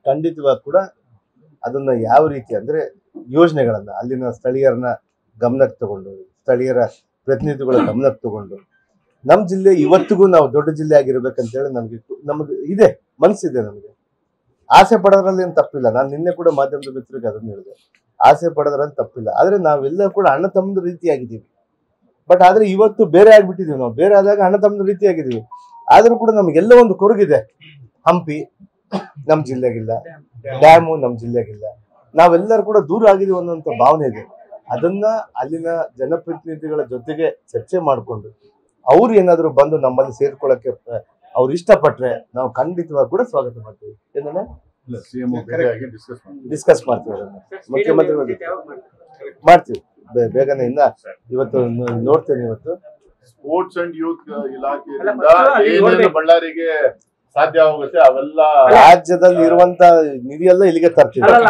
ಖಂಡಿತವಾಗಿ ಕೂಡ ಅದನ್ನ ಯಾವ ರೀತಿ ಅಂದ್ರೆ ಯೋಜನೆಗಳನ್ನ ಅಲ್ಲಿನ ಸ್ಥಳೀಯರನ್ನ ಗಮನಕ್ಕೆ ತಗೊಂಡು ಸ್ಥಳೀಯರ ಪ್ರತಿನಿಧಿಗಳ ಗಮನಕ್ಕೆ ತಗೊಂಡು ನಮ್ಮ ಜಿಲ್ಲೆ ಇವತ್ತಿಗೂ ನಾವು ದೊಡ್ಡ ಜಿಲ್ಲೆ ಆಗಿರ್ಬೇಕಂತೇಳಿ ನಮ್ಗೆ ನಮಗೆ ಇದೆ ಮನಸ್ಸಿದೆ ನಮಗೆ ಆಸೆ ಪಡೋದ್ರಲ್ಲಿ ಏನು ತಪ್ಪಿಲ್ಲ ನಾನು ನಿನ್ನೆ ಕೂಡ ಮಾಧ್ಯಮದ ಮಿತ್ರರಿಗೆ ಅದನ್ನ ಹೇಳಿದೆ ಆಸೆ ಪಡೋದ್ರಲ್ಲಿ ತಪ್ಪಿಲ್ಲ ಆದ್ರೆ ನಾವೆಲ್ಲ ಕೂಡ ಅಣ್ಣ ತಮ್ಮದ ರೀತಿಯಾಗಿದ್ದೀವಿ ಬಟ್ ಆದ್ರೆ ಇವತ್ತು ಬೇರೆ ಆಗ್ಬಿಟ್ಟಿದೀವಿ ನಾವು ಬೇರೆ ಆದಾಗ ಅಣ್ಣ ತಮ್ಮದ ರೀತಿಯಾಗಿದ್ದೀವಿ ಆದ್ರೂ ಕೂಡ ನಮಗೆಲ್ಲ ಒಂದು ಕೊರಗಿದೆ ಹಂಪಿ ನಮ್ಮ ಜಿಲ್ಲೆಗಿಲ್ಲ ಡ್ಯಾಮು ನಮ್ಮ ಜಿಲ್ಲೆಗಿಲ್ಲ ನಾವೆಲ್ಲರೂ ಕೂಡ ದೂರ ಆಗಿದೀವಿ ಅನ್ನೋಂಥ ಭಾವನೆ ಇದೆ ಅದನ್ನ ಅಲ್ಲಿನ ಜನಪ್ರತಿನಿಧಿಗಳ ಜೊತೆಗೆ ಚರ್ಚೆ ಮಾಡಿಕೊಂಡು ಅವ್ರು ಏನಾದ್ರು ಬಂದು ನಮ್ಮಲ್ಲಿ ಸೇರ್ಕೊಳ್ಳಕ್ಕೆ ಅವ್ರು ಇಷ್ಟಪಟ್ರೆ ನಾವು ಖಂಡಿತವಾಗಿ ಕೂಡ ಸ್ವಾಗತ ಮಾಡ್ತೀವಿ ಏನನ್ನ ಇಲ್ಲ ಸಿಎಂ ಭೇಟಿಯಾಗಿ ಡಿಸ್ಕಸ್ ಮಾಡಿ ಡಿಸ್ಕಸ್ ಮಾಡ್ತೀವಿ ಅದನ್ನ ಮುಖ್ಯಮಂತ್ರಿಗಳು ಮಾಡ್ತೀವಿ ಬೇ- ಬೇಗನೆ ಇನ್ನ ಇವತ್ತು ನೋ- ನೋಡ್ತೇನೆ ಇವತ್ತು ಸ್ಪೋರ್ಟ್ಸ್ ಅಂಡ್ ಯೂತ್ ಇಲಾಖೆಯಿಂದ ಅಲ್ಲ, first ಅಲ್ಲಿ ಏನೇನು ನೋಡ್ಬೇಕು. ಬಳ್ಳಾರಿಗೆ ಸಾಧ್ಯ ಆಗುತ್ತೆ ಅವೆಲ್ಲ ರಾಜ್ಯದಲ್ಲಿ ಇರುವಂತ ನಿಧಿಯೆಲ್ಲ ಇಲ್ಲಿಗೆ ತರ್ತೀವಿ ಅಲ್ಲಲ್ಲ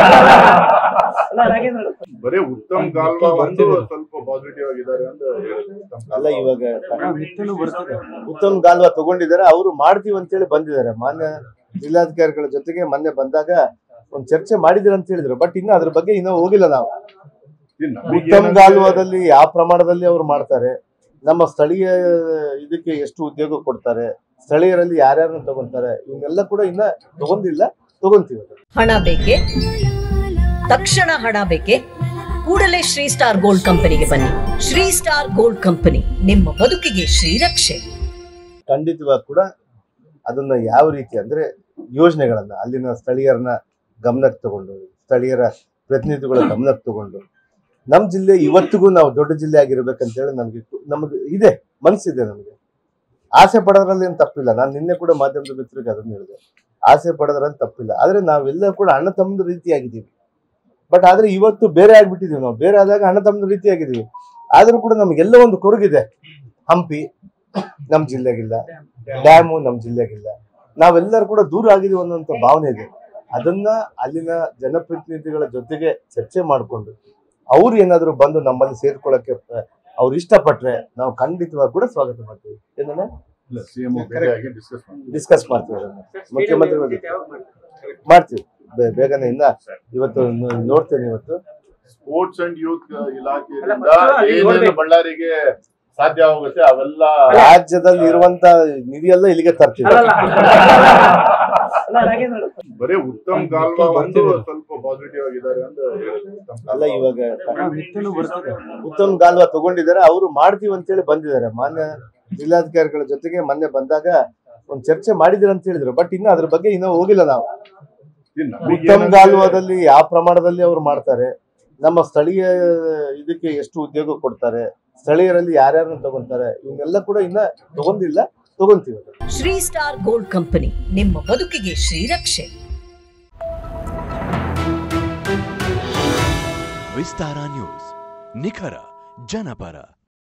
ಅಲ್ಲ ನಾಗೇಂದ್ರ ಬರೀ ಉತ್ತಮ್ ಗಾಲ್ವಾ ಒಂದು ಸ್ವಲ್ಪ ಪಾಸಿಟಿವ್ ಆಗಿದ್ದಾರೆ ಅಂತ ಹೇಳಿದ್ರು. ಉತ್ತಮ್ ಅಲ್ಲ ಗಾಲ್ವಾ. ಇವಾಗ ಉತ್ತಮ್ ಗಾಲ್ವಾ ತಗೊಂಡಿದ್ದಾರೆ ಅವರು ಮಾಡ್ತೀವಿ ಅಂತೇಳಿ ಬಂದಿದ್ದಾರೆ ಮಾನ್ಯ ಜಿಲ್ಲಾಧಿಕಾರಿಗಳ ಜೊತೆಗೆ ಮೊನ್ನೆ ಬಂದಾಗ ಒಂದ್ ಚರ್ಚೆ ಮಾಡಿದ್ರು ಅಂತ ಹೇಳಿದ್ರು ಬಟ್ ಇನ್ನು ಅದ್ರ ಬಗ್ಗೆ ಇನ್ನೂ ಹೋಗಿಲ್ಲ ನಾವು ಇದು ನಮಗೆ ಉತ್ತಮ್ ಏನಂದ್ರೆ- ಗಾಲ್ವಾದಲ್ಲಿ ಯಾವ ಪ್ರಮಾಣದಲ್ಲಿ ಅವ್ರು ಮಾಡ್ತಾರೆ ನಮ್ಮ ಸ್ಥಳೀಯ ಇದಕ್ಕೆ ಎಷ್ಟು ಉದ್ಯೋಗ ಕೊಡ್ತಾರೆ ಸ್ಥಳೀಯರಲ್ಲಿ ಯಾರ್ಯಾರನ್ನ ತಗೊಂತಾರೆ ಇವನ್ನೆಲ್ಲ ಕೂಡ ಇನ್ನ ತಗೊಂಡಿಲ್ಲ ತಗೊಂತೀವಿ ಅದನ್ನ. ಹಣ ಬೇಕೆ ತಕ್ಷಣ ಹಣ ಬೇಕೆ ಕೂಡಲೇ ಶ್ರೀ ಸ್ಟಾರ್ ಗೋಲ್ಡ್ ಕಂಪನಿಗೆ ಬನ್ನಿ ಶ್ರೀ ಸ್ಟಾರ್ ಗೋಲ್ಡ್ ಕಂಪನಿ ನಿಮ್ಮ ಬದುಕಿಗೆ ಶ್ರೀರಕ್ಷೆ ಖಂಡಿತವಾಗಿ ಕೂಡ ಅದನ್ನ ಯಾವ ರೀತಿ ಅಂದ್ರೆ ಯೋಜನೆಗಳನ್ನ ಅಲ್ಲಿನ ಸ್ಥಳೀಯರನ್ನ ಗಮನಕ್ಕೆ ತಗೊಂಡು ಸ್ಥಳೀಯರ ಪ್ರತಿನಿಧಿಗಳ ಗಮನಕ್ಕೆ ತಗೊಂಡು ನಮ್ಮ ಜಿಲ್ಲೆ ಇವತ್ತಿಗೂ ನಾವು ದೊಡ್ಡ ಜಿಲ್ಲೆ ಆಗಿರ್ಬೇಕಂತೇಳಿ ನಮ್ಗೆ ನಮಗೆ ಇದೆ ಮನಸ್ಸಿದೆ ನಮಗೆ ಆಸೆ ಪಡೋದ್ರಲ್ಲಿ ಏನು ತಪ್ಪಿಲ್ಲ ನಾನು ನಿನ್ನೆ ಕೂಡ ಮಾಧ್ಯಮದ ಮಿತ್ರರಿಗೆ ಅದನ್ನ ಹೇಳಿದೆ ಆಸೆ ಪಡೋದ್ರಲ್ಲಿ ತಪ್ಪಿಲ್ಲ ಆದ್ರೆ ನಾವೆಲ್ಲ ಕೂಡ ಅಣ್ಣ ತಮ್ಮದ ರೀತಿಯಾಗಿದ್ದೀವಿ ಬಟ್ ಆದ್ರೆ ಇವತ್ತು ಬೇರೆ ಆಗ್ಬಿಟ್ಟಿದೀವಿ ನಾವು ಬೇರೆ ಆದಾಗ ಅಣ್ಣ ತಮ್ಮದ ರೀತಿಯಾಗಿದ್ದೀವಿ ಆದ್ರೂ ಕೂಡ ನಮಗೆಲ್ಲ ಒಂದು ಕೊರಗಿದೆ ಹಂಪಿ ನಮ್ಮ ಜಿಲ್ಲೆಗಿಲ್ಲ ಡ್ಯಾಮು ನಮ್ಮ ಜಿಲ್ಲೆಗಿಲ್ಲ ನಾವೆಲ್ಲರೂ ಕೂಡ ದೂರ ಆಗಿದೀವಿ ಅನ್ನೋಂಥ ಭಾವನೆ ಇದೆ ಅದನ್ನ ಅಲ್ಲಿನ ಜನಪ್ರತಿನಿಧಿಗಳ ಜೊತೆಗೆ ಚರ್ಚೆ ಮಾಡಿಕೊಂಡು ಅವ್ರು ಏನಾದ್ರು ಬಂದು ನಮ್ಮಲ್ಲಿ ಸೇರ್ಕೊಳ್ಳಕ್ಕೆ ಅವ್ರು ಇಷ್ಟಪಟ್ರೆ ನಾವು ಖಂಡಿತವಾಗಿ ಕೂಡ ಸ್ವಾಗತ ಮಾಡ್ತೀವಿ ಏನನ್ನ ಇಲ್ಲ ಸಿಎಂ ಭೇಟಿಯಾಗಿ ಡಿಸ್ಕಸ್ ಮಾಡಿ ಡಿಸ್ಕಸ್ ಮಾಡ್ತೀವಿ ಅದನ್ನ ಮುಖ್ಯಮಂತ್ರಿಗಳು ಮಾಡ್ತೀವಿ ಬೇ- ಬೇಗನೆ ಇನ್ನ ಇವತ್ತು ನೋ- ನೋಡ್ತೇನೆ ಇವತ್ತು ಸ್ಪೋರ್ಟ್ಸ್ ಅಂಡ್ ಯೂತ್ ಅಲ್ಲ, ಇಲಾಖೆಯಿಂದ first ಅಲ್ಲಿ ಏನೇನು ನೋಡ್ಬೇಕು. ಬಳ್ಳಾರಿಗೆ ಸಾಧ್ಯ ಆಗುತ್ತೆ ಅವೆಲ್ಲ ರಾಜ್ಯದಲ್ಲಿ ಇರುವಂತ ನಿಧಿಯೆಲ್ಲ ಇಲ್ಲಿಗೆ ತರ್ತೀವಿ ಅಲ್ಲಲ್ಲ ಅಲ್ಲ ನಾಗೇಂದ್ರ ಬರೀ ಉತ್ತಮ್ ಗಾಲ್ವಾ ಒಂದು ಸ್ವಲ್ಪ ಪಾಸಿಟಿವ್ ಆಗಿದ್ದಾರೆ ಅಂತ ಹೇಳಿದ್ರು. ಉತ್ತಮ್ ಅಲ್ಲ ಗಾಲ್ವಾ. ಇವಾಗ ಉತ್ತಮ್ ಗಾಲ್ವಾ ತಗೊಂಡಿದ್ದಾರೆ ಅವರು ಮಾಡ್ತೀವಿ ಅಂತೇಳಿ ಬಂದಿದ್ದಾರೆ ಮಾನ್ಯ ಜಿಲ್ಲಾಧಿಕಾರಿಗಳ ಜೊತೆಗೆ ಮೊನ್ನೆ ಬಂದಾಗ ಒಂದ್ ಚರ್ಚೆ ಮಾಡಿದ್ರು ಅಂತ ಹೇಳಿದ್ರು ಬಟ್ ಇನ್ನು ಅದ್ರ ಬಗ್ಗೆ ಇನ್ನೂ ಹೋಗಿಲ್ಲ ನಾವು ಇದು ನಮಗೆ ಉತ್ತಮ್ ಏನಂದ್ರೆ- ಗಾಲ್ವಾದಲ್ಲಿ ಯಾವ ಪ್ರಮಾಣದಲ್ಲಿ ಅವ್ರು ಮಾಡ್ತಾರೆ ನಮ್ಮ ಸ್ಥಳೀಯ ಇದಕ್ಕೆ ಎಷ್ಟು ಉದ್ಯೋಗ ಕೊಡ್ತಾರೆ ಸ್ಥಳೀಯರಲ್ಲಿ ಯಾರ್ಯಾರನ್ನ ತಗೊಂತಾರೆ ಇವನ್ನೆಲ್ಲ ಕೂಡ ಇನ್ನ ತಗೊಂಡಿಲ್ಲ ತಗೊಂತೀವಿ ಅದನ್ನ. ಶ್ರೀ ಸ್ಟಾರ್ ಗೋಲ್ಡ್ ಕಂಪನಿ ನಿಮ್ಮ ಬದುಕಿಗೆ ಶ್ರೀರಕ್ಷೆ ವಿಸ್ತಾರ ನ್ಯೂಸ್ ನಿಖರ ಜನಪರ